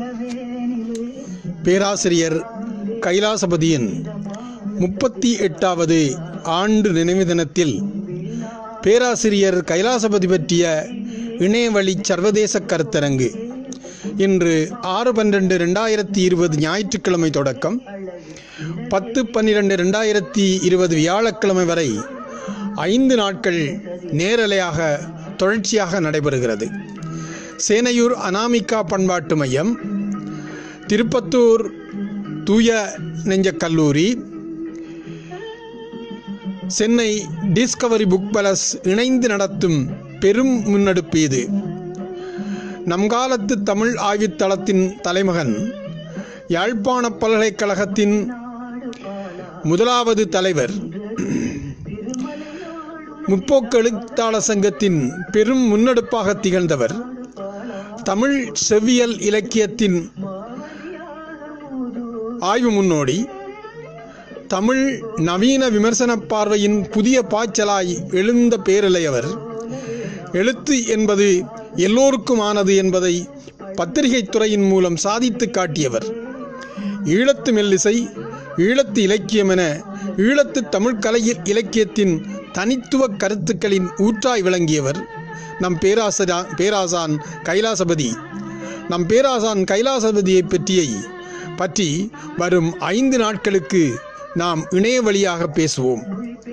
பேராசிரியர் கைலாசபதியின் முப்பத்தி எட்டாவது ஆண்டு நினைவு தினத்தில் பேராசிரியர் கைலாசபதி பற்றிய இணையவழி சர்வதேச கருத்தரங்கு இன்று ஆறு பன்னிரெண்டு ரெண்டாயிரத்தி இருபது ஞாயிற்றுக்கிழமை தொடக்கம் பத்து பன்னிரெண்டு ரெண்டாயிரத்தி இருபது வியாழக்கிழமை வரை ஐந்து நாட்கள் நேரலையாக தொடர்ச்சியாக நடைபெறுகிறது சேனையூர் அனாமிகா பண்பாட்டு மையம் திருப்பத்தூர் தூய நெஞ்ச கல்லூரி சென்னை டிஸ்கவரி புக் பேலஸ் இணைந்து நடத்தும் பெரும் முன்னெடுப்பு இது நம் காலத்து தமிழ் ஆய்வுத்தளத்தின் தலைமகன் யாழ்ப்பாண பல்கலைக்கழகத்தின் முதலாவது தலைவர் முற்போக்கு எழுத்தாளர் சங்கத்தின் பெரும் முன்னெடுப்பாக திகழ்ந்தவர் தமிழ் செவ்வியல் இலக்கியத்தின் ஆய்வு முன்னோடி தமிழ் நவீன விமர்சன பார்வையின் புதிய பாய்ச்சலாய் எழுந்த பேரிளையவர் எழுத்து என்பது எல்லோருக்குமானது என்பதை பத்திரிகை துறையின் மூலம் சாதித்து காட்டியவர் ஈழத்து மெல்லிசை ஈழத்து இலக்கியம் என ஈழத்து தமிழ் கலை இலக்கியத்தின் தனித்துவ கருத்துக்களின் ஊற்றாய் விளங்கியவர் நம் பேராசரா பேராசான் கைலாசபதி நம் பேராசான் கைலாசபதியை பற்றியை பற்றி வரும் ஐந்து நாட்களுக்கு நாம் இணைய வழியாக பேசுவோம்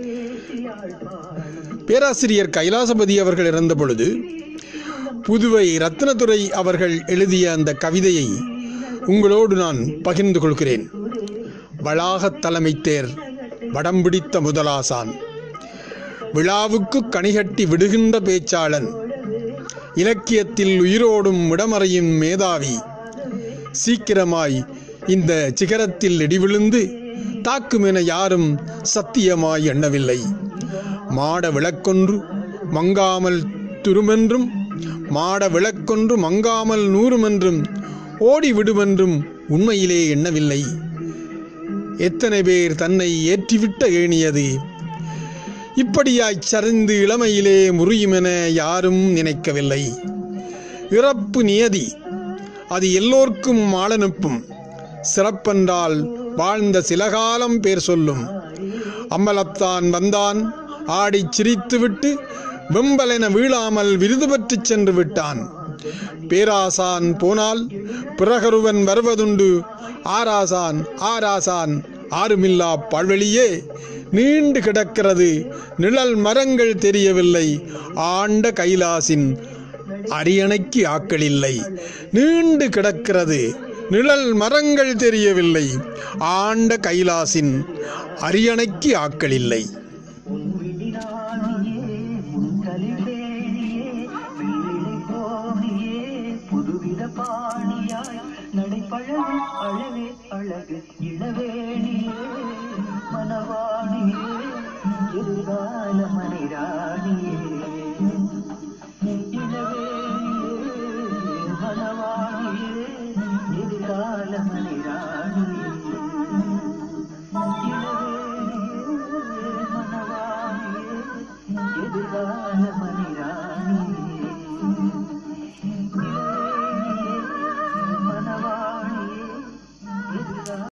பேராசிரியர் கைலாசபதி அவர்கள் இறந்த பொழுது புதுவை ரத்னதுரை அவர்கள் எழுதிய அந்த கவிதையை உங்களோடு நான் பகிர்ந்து கொள்கிறேன் வளாகத் தலைமை தேர் வடம் பிடித்த முதலாசான் விழாவுக்கு கணிகட்டி விடுகின்ற பேச்சாளன் இலக்கியத்தில் உயிரோடும் இடமறையும் மேதாவி சீக்கிரமாய் இந்த சிகரத்தில் இடிவிழுந்து தாக்குமென யாரும் சத்தியமாய் எண்ணவில்லை மாட விளக்கொன்று மங்காமல் துருமென்றும் மாட விளக்கொன்று மங்காமல் நூறுமென்றும் ஓடி விடுமென்றும் உண்மையிலே எண்ணவில்லை எத்தனை பேர் தன்னை ஏற்றிவிட்ட ஏணியது இப்படியாய்ச் சரிந்து இளமையிலே முறியுமென யாரும் நினைக்கவில்லை இறப்பு நியதி அது எல்லோர்க்கும் ஆளனுப்பும் சிறப்பென்றால் வாழ்ந்த சில காலம் பேர் சொல்லும் அம்பலத்தான் வந்தான் ஆடிச் சிரித்துவிட்டு வெம்பலென வீழாமல் விருது பெற்றுச் சென்று விட்டான் பேராசான் போனால் பிறகருவன் வருவதுண்டு ஆராசான் ஆராசான் ஆறுமில்லா பால்வெளியே நீண்டு கிடக்கிறது நிழல் மரங்கள் தெரியவில்லை ஆண்ட கைலாசின் அரியணைக்கு ஆக்களில்லை நீண்டு கிடக்கிறது நிழல் மரங்கள் தெரியவில்லை ஆண்ட கைலாசின் அரியணைக்கு ஆக்களில்லை புதுவித பாணியாய் நடைப்பழகும் அழவே அழகு இளவேணியே மனவாணியே எதிர்கால மனைராணியே இளவேணியே மனவாணியே எதிர்கால மனைராணியே இளவேணியே மனவாணியே எதிர்கால மனைராணியே மனவாணியே எதிர்கால